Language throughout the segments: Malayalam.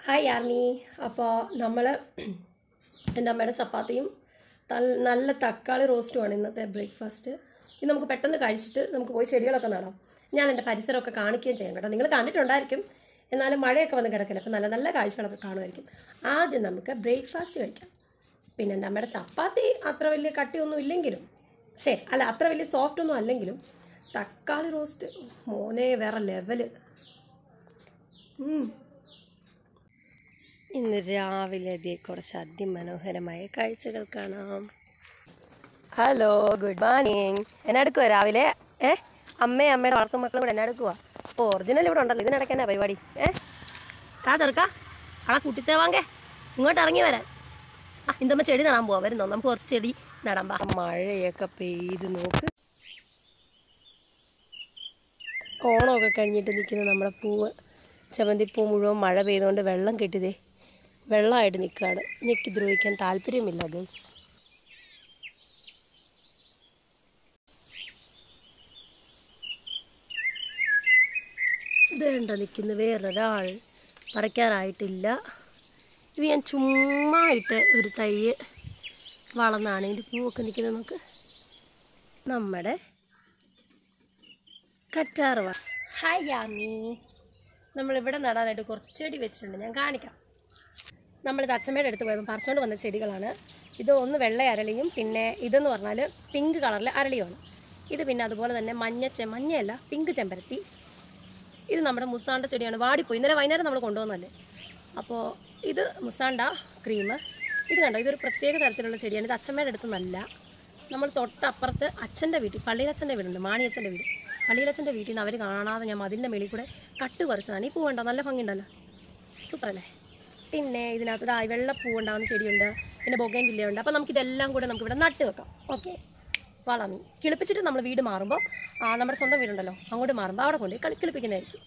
ഹായ് ആർമി അപ്പോൾ നമ്മൾ എൻ്റെ അമ്മയുടെ ചപ്പാത്തിയും തൽ- നല്ല തക്കാളി റോസ്റ്റുമാണ് ഇന്നത്തെ ബ്രേക്ക്ഫാസ്റ്റ് ഇത് നമുക്ക് പെട്ടെന്ന് കഴിച്ചിട്ട് നമുക്ക് പോയി ചെടികളൊക്കെ നടാം ഞാൻ എൻ്റെ പരിസരമൊക്കെ കാണിക്കുകയും ചെയ്യാം കേട്ടോ നിങ്ങൾ കണ്ടിട്ടുണ്ടായിരിക്കും എന്നാലും മഴയൊക്കെ വന്ന് കിടക്കില്ല അപ്പോൾ നല്ല നല്ല കാഴ്ചകളൊക്കെ കാണുമായിരിക്കും ആദ്യം നമുക്ക് ബ്രേക്ക്ഫാസ്റ്റ് കഴിക്കാം പിന്നെ എൻ്റെ അമ്മയുടെ ചപ്പാത്തി അത്ര വലിയ കട്ടിയൊന്നും ഇല്ലെങ്കിലും ശരി അല്ല അത്ര വലിയ സോഫ്റ്റ് ഒന്നും അല്ലെങ്കിലും തക്കാളി റോസ്റ്റ് മോനെ വേറെ ലെവല് ഇന്ന് രാവിലെ ദേ കുറച്ച് അതിമനോഹരമായ കാഴ്ചകൾ കാണാം ഹലോ ഗുഡ് മോർണിംഗ് എന്നെ എടുക്കുക രാവിലെ ഏ അമ്മയും അമ്മയുടെ വളർത്തു മക്കളും കൂടെ എന്നെ എടുക്കുക ഓ ഒറിജിനൽ ഇവിടെ ഉണ്ടല്ലോ ഇതിനിടയ്ക്ക് എന്നാ പരിപാടി ഏ ആ ചെറുക്ക ആളെ കുട്ടിത്തേ വാങ്ങേ ഇങ്ങോട്ട് ഇറങ്ങി വരാൻ ആ ഇന്തമ്മ ചെടി നടാൻ പോവാ വരുന്നോ നമുക്ക് കുറച്ച് ചെടി നടാൻ പാ മഴയൊക്കെ പെയ്ത് നോക്ക് ഓണമൊക്കെ കഴിഞ്ഞിട്ട് നിൽക്കുന്ന നമ്മുടെ പൂവ് ചമന്തിപ്പൂ മുഴുവൻ മഴ പെയ്തുകൊണ്ട് വെള്ളം കെട്ടിതേ വെള്ളമായിട്ട് നിൽക്കുകയാണ് ഞെക്കി ദ്രോഹിക്കാൻ താല്പര്യമില്ല ഗൈസ് ഇതേണ്ട നിൽക്കുന്ന വേറൊരാൾ പറിക്കാറായിട്ടില്ല ഇത് ഞാൻ ചുമ്മാ ഇട്ട് ഒരു തൈ വളർന്നാണ് ഇതിൻ്റെ പൂവൊക്കെ നിൽക്കുന്നത് നമുക്ക് നമ്മുടെ കറ്റാർവ ഹായ് യാമി നമ്മളിവിടെ നടാനായിട്ട് കുറച്ച് ചെടി വെച്ചിട്ടുണ്ട് ഞാൻ കാണിക്കാം നമ്മളിത് അച്ഛമ്മയുടെ അടുത്ത് പോയപ്പോൾ പറിച്ചുകൊണ്ട് വന്ന ചെടികളാണ് ഇത് ഒന്ന് വെള്ള അരളിയും പിന്നെ ഇതെന്ന് പറഞ്ഞാൽ പിങ്ക് കളറിലെ അരളിയുമാണ് ഇത് പിന്നെ അതുപോലെ തന്നെ മഞ്ഞ ചെ മഞ്ഞയല്ല പിങ്ക് ചെമ്പരത്തി ഇത് നമ്മുടെ മുസാണ്ട ചെടിയാണ് വാടിപ്പോയി ഇന്നലെ വൈകുന്നേരം നമ്മൾ കൊണ്ടുവന്നല്ലേ അപ്പോൾ ഇത് മുസാണ്ട ക്രീം ഇത് കണ്ടോ ഇതൊരു പ്രത്യേക തരത്തിലുള്ള ചെടിയാണ് ഇത് അച്ഛമ്മയുടെ അടുത്ത് നല്ല നമ്മൾ തൊട്ടപ്പുറത്ത് അച്ഛൻ്റെ വീട്ടിൽ പള്ളിയിലച്ഛൻ്റെ വീടുണ്ട് മാണിയച്ഛൻ്റെ വീട് പള്ളിയിലച്ഛൻ്റെ വീട്ടിൽ നിന്ന് അവർ കാണാതെ ഞാൻ മതിലിൻ്റെ മേളിൽ കൂടെ കട്ട് പറിച്ചതാണ് ഈ പൂവുണ്ടോ നല്ല ഭംഗിയുണ്ടല്ലോ സൂപ്പറല്ലേ പിന്നെ ഇതിനകത്ത് ദാ വെള്ളപ്പൂ ഉണ്ടാകുന്ന ചെടിയുണ്ട് പിന്നെ ബൊഗൈൻ വില്ലയുണ്ട് അപ്പോൾ നമുക്കിതെല്ലാം കൂടെ നമുക്ക് ഇവിടെ നട്ട് വെക്കാം ഓക്കെ വളമി കിളിപ്പിച്ചിട്ട് നമ്മൾ വീട് മാറുമ്പോൾ ആ, നമ്മുടെ സ്വന്തം വീടുണ്ടല്ലോ അങ്ങോട്ട് മാറുമ്പോൾ അവിടെ കൊണ്ട് കളി കിളിപ്പിക്കുന്നതായിരിക്കും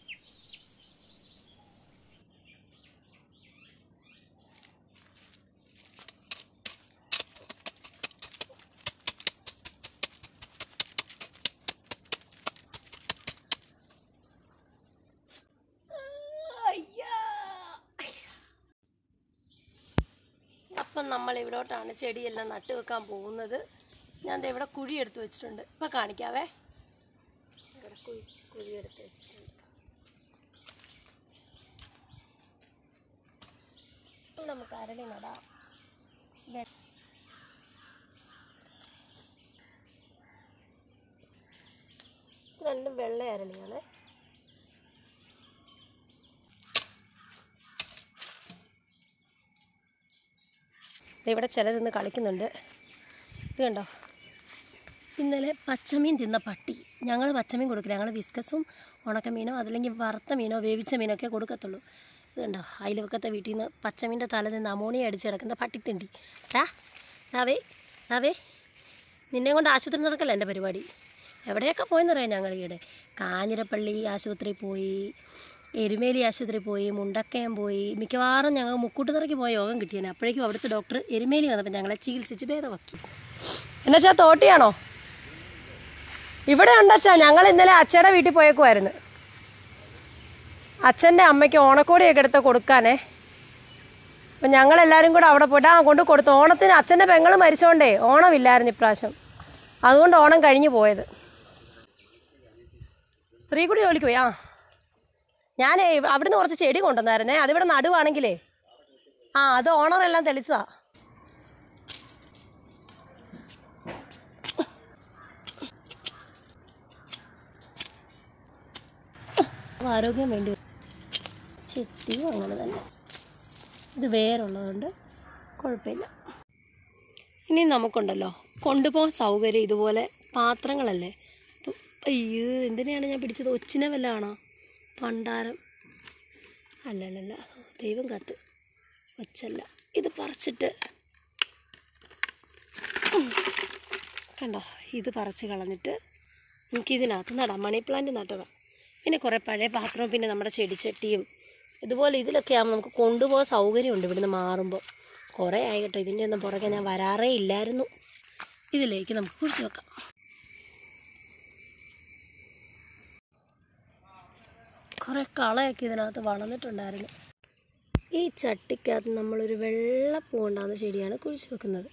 അപ്പം നമ്മൾ ഇവിടോട്ടാണ് ചെടിയെല്ലാം നട്ട് വെക്കാൻ പോകുന്നത് ഞാൻ ദേ ഇവിടെ കുഴി എടുത്ത് വെച്ചിട്ടുണ്ട് ഇപ്പം കാണിക്കാവേ ഇവിടെ കുഴി കുഴി എടുത്ത് വെച്ചിട്ടുണ്ട് ഇപ്പം നമുക്ക് അരളി നടാം വെ- ഇത് രണ്ടും വെള്ള അരളിയാണ് ദേ ഇവിടെ ചിലരിന്ന് കളിക്കുന്നുണ്ട് ഇത് കണ്ടോ ഇന്നലെ പച്ചമീൻ തിന്ന പട്ടി ഞങ്ങൾ പച്ചമീൻ കൊടുക്കില്ല ഞങ്ങൾ വിസ്കസും ഉണക്കമീനോ അതല്ലെങ്കിൽ വറുത്ത മീനോ വേവിച്ച മീനോ ഒക്കെ കൊടുക്കത്തുള്ളൂ ഇത് കണ്ടോ അയൽവക്കത്തെ വീട്ടിൽ നിന്ന് പച്ചമീൻ്റെ തല നിന്ന് അമോണിയ അടിച്ച് കിടക്കുന്ന പട്ടിത്തിണ്ടി ടാ നാവേ നാവേ നിന്നെ കൊണ്ട് ആശുപത്രി നടക്കല്ല എൻ്റെ പരിപാടി എവിടെയൊക്കെ പോയെന്നറിയാം ഞങ്ങൾ ഈയിടെ കാഞ്ഞിരപ്പള്ളി ആശുപത്രി പോയി എരുമേലി ആശുപത്രി പോയി മുണ്ടക്കയം പോയി മിക്കവാറും ഞങ്ങൾ മുക്കൂട്ടുതറയ്ക്ക് പോയ യോഗം കിട്ടിയാണ് അപ്പോഴേക്കും അവിടുത്തെ ഡോക്ടർ എരുമേലി വന്നപ്പോൾ ഞങ്ങളെ ചികിത്സിച്ച് ഭേദമാക്കി എന്നുവെച്ചാൽ തോട്ടിയാണോ ഇവിടെ ഉണ്ടച്ചാ ഞങ്ങൾ ഇന്നലെ അച്ഛയുടെ വീട്ടിൽ പോയേക്കുമായിരുന്നു അച്ഛൻ്റെ അമ്മയ്ക്ക് ഓണക്കോടിയൊക്കെ എടുത്ത് കൊടുക്കാനേ അപ്പം ഞങ്ങളെല്ലാവരും കൂടെ അവിടെ പോയിട്ട് ആ കൊണ്ട് കൊടുത്തു ഓണത്തിന് അച്ഛൻ്റെ പെങ്ങൾ മരിച്ചോണ്ടേ ഓണമില്ലായിരുന്നു ഇപ്രാവശ്യം അതുകൊണ്ട് ഓണം കഴിഞ്ഞു പോയത് സ്ത്രീകുടി ജോലിക്ക് പോയി ആ ഞാൻ അവിടുന്ന് കുറച്ച് ചെടി കൊണ്ടുവന്നായിരുന്നേ അതിവിടെ നടുവാണെങ്കിലേ ആ അത് ഓണറെല്ലാം തെളിച്ചതാ ആരോഗ്യം വേണ്ടി വരും. ചെത്തിയും അങ്ങനെ തന്നെ ഇത് വേറുള്ളതുകൊണ്ട് കുഴപ്പമില്ല ഇനി നമുക്കുണ്ടല്ലോ കൊണ്ടുപോകാൻ സൗകര്യം ഇതുപോലെ പാത്രങ്ങളല്ലേ ഇപ്പം അയ്യോ എന്തിനാണ് ഞാൻ പിടിച്ചത് ഒച്ചിനെ വല്ലതാണോ പണ്ടാരം അല്ലല്ലല്ല ദൈവം കാത്ത് ഒച്ചല്ല ഇത് പറിച്ചിട്ട് ഉം. കണ്ടോ ഇത് പറിച്ച് കളഞ്ഞിട്ട് നമുക്ക് ഇതിനകത്ത് നടാം മണി പ്ലാന്റ് നട്ടതാണ് പിന്നെ കുറേ പഴയ പാത്രവും പിന്നെ നമ്മുടെ ചെടിച്ചട്ടിയും ഇതുപോലെ ഇതിലൊക്കെ ആകുമ്പോൾ നമുക്ക് കൊണ്ടുപോകാൻ സൗകര്യമുണ്ട് ഇവിടുന്ന് മാറുമ്പോൾ കുറേ ആയി കേട്ടോ ഇതിൻ്റെ ഒന്നും പുറകെ ഞാൻ വരാറേ ഇല്ലായിരുന്നു ഇതിലേക്ക് നമുക്ക് കുഴിച്ച് വെക്കാം കുറേ കളയൊക്കെ ഇതിനകത്ത് വളർന്നിട്ടുണ്ടായിരുന്നു ഈ ചട്ടിക്കകത്ത് നമ്മളൊരു വെള്ളപ്പൂ ഉണ്ടാകുന്ന ചെടിയാണ് കുഴിച്ചു വെക്കുന്നത്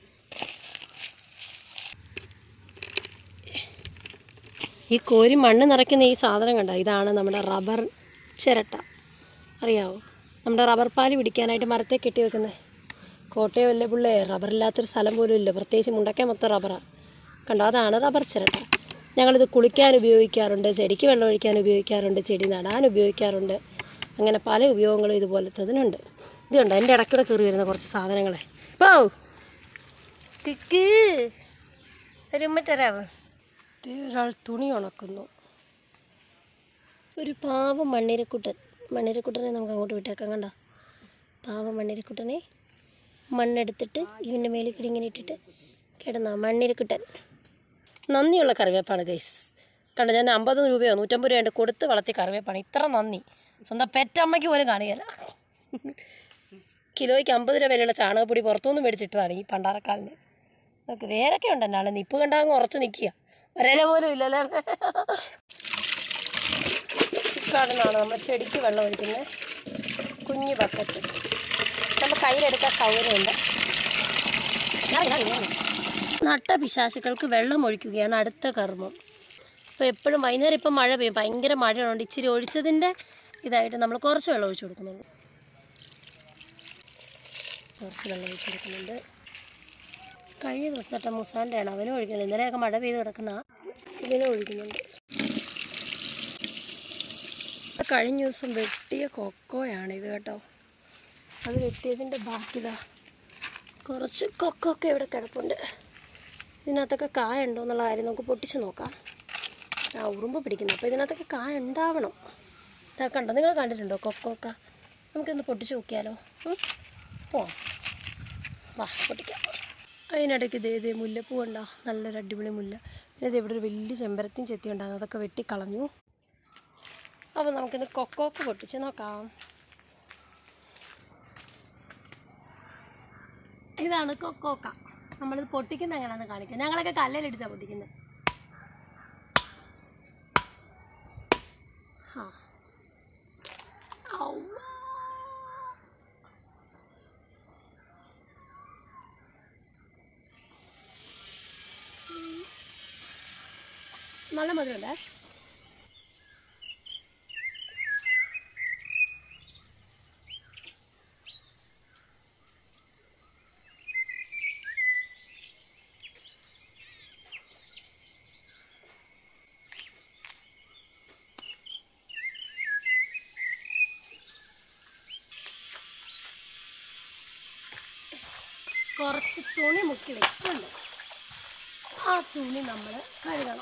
ഈ കോരി മണ്ണ് നിറയ്ക്കുന്ന ഈ സാധനം കണ്ട ഇതാണ് നമ്മുടെ റബ്ബർ ചിരട്ട അറിയാവോ നമ്മുടെ റബ്ബർ പാല് പിടിക്കാനായിട്ട് മരത്തെ കെട്ടി വെക്കുന്നത് കോട്ടയം അല്ലേ പുള്ളേ റബ്ബറില്ലാത്തൊരു സ്ഥലം പോലും ഇല്ല പ്രത്യേകിച്ച് മുണ്ടക്കേ മൊത്തം റബ്ബറാണ് കണ്ടോ അതാണ് റബ്ബർ ചിരട്ട ഞങ്ങളിത് കുളിക്കാൻ ഉപയോഗിക്കാറുണ്ട് ചെടിക്ക് വെള്ളം ഒഴിക്കാൻ ഉപയോഗിക്കാറുണ്ട് ചെടി നടാൻ ഉപയോഗിക്കാറുണ്ട് അങ്ങനെ പല ഉപയോഗങ്ങളും ഇതുപോലത്തതിനുണ്ട് ഇത് കണ്ടോ എൻ്റെ ഇടയ്ക്കൂടെ കയറി വരുന്ന കുറച്ച് സാധനങ്ങളെ പോ കിക്ക് വരുമ്പറ്റരാവ് ഒരാൾ തുണി ഉണക്കുന്നു ഒരു പാവം മണ്ണിരക്കുട്ടൻ മണ്ണിരക്കുട്ടനെ നമുക്ക് അങ്ങോട്ട് വിട്ടേക്കാം കണ്ടോ പാവം മണ്ണിരക്കുട്ടനെ മണ്ണെടുത്തിട്ട് ഇവൻ്റെ മേലിൽ കൂടി ഇങ്ങനെ ഇട്ടിട്ട് കിടന്നോ മണ്ണിരക്കുട്ടൻ നന്ദിയുള്ള കറിവേപ്പാണ് ഗൈസ് കണ്ടോ ഞാൻ അമ്പത് രൂപയോ നൂറ്റമ്പത് രൂപയോ കൊടുത്ത് വളർത്തിയ കറിവേപ്പാണ് ഇത്ര നന്ദി സ്വന്തം പെറ്റമ്മയ്ക്ക് പോലും കാണുകയില്ല കിലോയ്ക്ക് അമ്പത് രൂപ വിലയുള്ള ചാണകപ്പൊടി പുറത്തുനിന്ന് മേടിച്ചിട്ടതാണ് ഈ പണ്ടാറക്കാലിന് നമുക്ക് വേരൊക്കെ ഉണ്ട് എന്നാലും നിപ്പ് കണ്ടാങ്ങ് ഉറച്ച് നിൽക്കുക ഒരേല പോലും ഇല്ലല്ലേ ഇക്കാടനാണ് നമ്മൾ ചെടിക്ക് വെള്ളം ഒഴിക്കുന്നത് കുഞ്ഞു ബക്കറ്റ് നമുക്ക് കയ്യിലെടുക്കാൻ സൗകര്യമുണ്ട് ഇറങ്ങ്, ഇറങ്ങ്, ഇറങ്ങ്. നട്ട പിശാചുക്കൾക്ക് വെള്ളം ഒഴിക്കുകയാണ് അടുത്ത കർമ്മം ഇപ്പോൾ എപ്പോഴും വൈകുന്നേരം ഇപ്പം മഴ പെയ്യും ഭയങ്കര മഴയുണ്ട് ഇച്ചിരി ഒഴിച്ചതിൻ്റെ ഇതായിട്ട് നമ്മൾ കുറച്ച് വെള്ളം ഒഴിച്ചു കൊടുക്കുന്നുണ്ട് കുറച്ച് വെള്ളം ഒഴിച്ചു കൊടുക്കുന്നുണ്ട് കഴിഞ്ഞ ദിവസം നട്ട മുസാൻ്റെയാണ് അവനും ഒഴിക്കുന്നത് ഇന്നലെയൊക്കെ മഴ പെയ്ത് കിടക്കുന്ന ഇതിനും ഒഴിക്കുന്നുണ്ട് കഴിഞ്ഞ ദിവസം വെട്ടിയ കൊക്കോയാണ് ഇത് കേട്ടോ അത് വെട്ടിയതിൻ്റെ ബാക്കിതാ കുറച്ച് കൊക്കൊക്കെ ഇവിടെ കിടപ്പുണ്ട് ഇതിനകത്തൊക്കെ കായ ഉണ്ടോ എന്നുള്ള കാര്യം നമുക്ക് പൊട്ടിച്ച് നോക്കാം ആ ഉറുമ്പ് പിടിക്കുന്നു അപ്പോൾ ഇതിനകത്തൊക്കെ കായ ഉണ്ടാവണം ഇതാ കണ്ടോ നിങ്ങൾ കണ്ടിട്ടുണ്ടോ കൊക്കൊക്ക നമുക്കിന്ന് പൊട്ടിച്ച് നോക്കിയാലോ ഉം? പോവാം വാ പൊട്ടിക്കാം അതിനിടയ്ക്ക് ഇതേ ഇതേ മുല്ലപ്പൂ ഉണ്ടോ നല്ലൊരു അടിപൊളി മുല്ല പിന്നെ ഇത് ഇവിടെ ഒരു വലിയ ചെമ്പരത്തിയും ചെത്തി ഉണ്ടാകും അതൊക്കെ വെട്ടിക്കളഞ്ഞു അപ്പോൾ നമുക്കിന്ന് കൊക്കോക്ക് പൊട്ടിച്ച് നോക്കാം ഇതാണ് കൊക്കോക്ക നമ്മളിത് പൊട്ടിക്കുന്ന എങ്ങനെയാണെന്ന് കാണിക്കാം ഞങ്ങളൊക്കെ കല്ലിലിടിച്ചാണ് പൊട്ടിക്കുന്നത് ആ ഔവ്വ. നല്ല മധുരമുണ്ടേ കുറച്ച് തുണി മുക്കി വെച്ചിട്ടുണ്ട് ആ തുണി നമ്മൾ കഴുകണം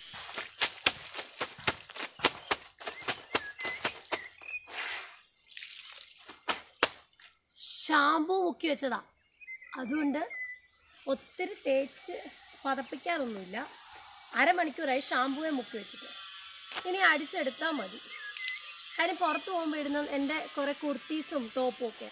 ഷാമ്പു മുക്കി വെച്ചതാ അതുകൊണ്ട് ഒത്തിരി തേച്ച് പതപ്പിക്കാറൊന്നുമില്ല അരമണിക്കൂറായി ഷാമ്പുവെ മുക്കി വെച്ചിട്ട് ഇനി അടിച്ചെടുത്താൽ മതി കാര്യം പുറത്ത് പോകുമ്പോൾ ഇടുന്ന എൻ്റെ കുറേ കുർത്തീസും ടോപ്പും ഒക്കെ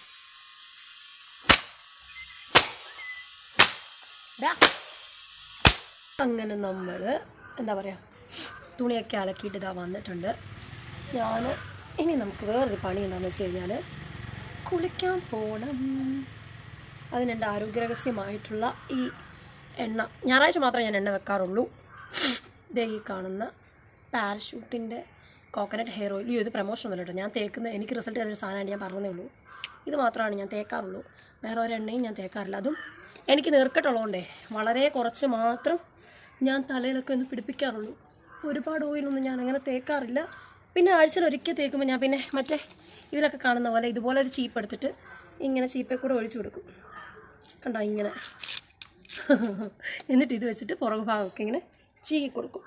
ദാ. അങ്ങനെ നമ്മൾ എന്താ പറയുക തുണിയൊക്കെ അലക്കിയിട്ട് ഇതാ വന്നിട്ടുണ്ട് ഞാൻ ഇനി നമുക്ക് വേറൊരു പണി എന്താണെന്ന് വെച്ച് കഴിഞ്ഞാൽ കുളിക്കാൻ പോകണം അതിനെൻ്റെ ആരോഗ്യരഹസ്യമായിട്ടുള്ള ഈ എണ്ണ ഞായറാഴ്ച മാത്രമേ ഞാൻ എണ്ണ വെക്കാറുള്ളൂ ദേ ഈ കാണുന്ന പാരഷൂട്ടിൻ്റെ കോക്കനട്ട് ഹെയർ ഓയിൽ ഇത് പ്രൊമോഷൻ ഒന്നുമില്ല കേട്ടോ ഞാൻ തേക്കുന്ന എനിക്ക് റിസൾട്ട് തരുന്ന സാധനമാണ് ഞാൻ പറഞ്ഞതേ ഉള്ളൂ ഇത് മാത്രമാണ് ഞാൻ തേക്കാറുള്ളൂ വേറെ ഒരു എണ്ണയും ഞാൻ തേക്കാറില്ല അതും എനിക്ക് നീർക്കെട്ടുള്ളതുകൊണ്ടേ വളരെ കുറച്ച് മാത്രം ഞാൻ തലയിലൊക്കെ ഒന്ന് പിടിപ്പിക്കാറുള്ളൂ ഒരുപാട് ഓയിലൊന്നും ഞാൻ അങ്ങനെ തേക്കാറില്ല പിന്നെ ആഴ്ചയിൽ ഒരിക്കൽ തേക്കുമ്പോൾ ഞാൻ പിന്നെ മറ്റേ ഇതിലൊക്കെ കാണുന്ന പോലെ ഇതുപോലെ ഒരു ചീപ്പ് എടുത്തിട്ട് ഇങ്ങനെ ചീപ്പേ കൂടെ ഒഴിച്ചു കൊടുക്കും കണ്ടോ ഇങ്ങനെ എന്നിട്ട് ഇത് വെച്ചിട്ട് പുറകു ഭാഗമൊക്കെ ഇങ്ങനെ ചീകി കൊടുക്കും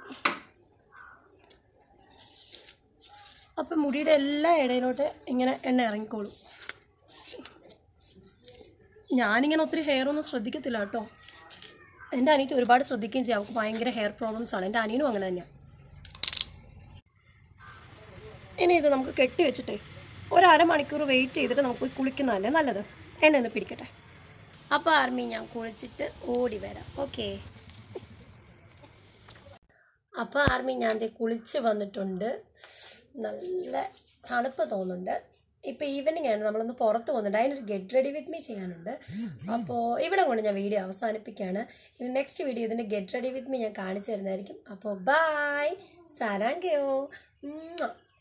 അപ്പം മുടിയുടെ എല്ലാ ഇടയിലോട്ട് ഇങ്ങനെ എണ്ണ ഇറങ്ങിക്കോളും ഞാനിങ്ങനെ ഒത്തിരി ഹെയർ ഒന്നും ശ്രദ്ധിക്കത്തില്ല കേട്ടോ എൻ്റെ അനിയത്തി ഒരുപാട് ശ്രദ്ധിക്കുകയും ചെയ്യും അവൾക്ക് ഭയങ്കര ഹെയർ പ്രോബ്ലംസ് ആണ് എൻ്റെ അനിയനും അങ്ങനെ തന്നെയാണ് ഇനി ഇത് നമുക്ക് കെട്ടി വെച്ചിട്ടേ ഒരു അരമണിക്കൂർ വെയിറ്റ് ചെയ്തിട്ട് നമുക്ക് പോയി കുളിക്കുന്നതല്ലേ നല്ലത് എണ്ണ ഒന്ന് പിടിക്കട്ടെ അപ്പോൾ ആർമി ഞാൻ കുളിച്ചിട്ട് ഓടി വരാം ഓക്കെ അപ്പോൾ ആർമി ഞാൻ ദേ കുളിച്ച് വന്നിട്ടുണ്ട് നല്ല തണുപ്പ് തോന്നുന്നുണ്ട് ഇപ്പോൾ ഈവനിങ് ആണ് നമ്മളൊന്ന് പുറത്ത് പോകുന്നുണ്ട് അതിനൊരു ഗെറ്റ് റെഡി വിത്ത് മീ ചെയ്യാനുണ്ട് അപ്പോൾ ഇവിടെ കൊണ്ട് ഞാൻ വീഡിയോ അവസാനിപ്പിക്കുകയാണ് ഇനി നെക്സ്റ്റ് വീഡിയോ ഇതിൻ്റെ ഗെറ്റ് റെഡി വിത്ത് മീ ഞാൻ കാണിച്ചു തരുന്നതായിരിക്കും അപ്പോൾ ബായ് സാരാങ്കയോ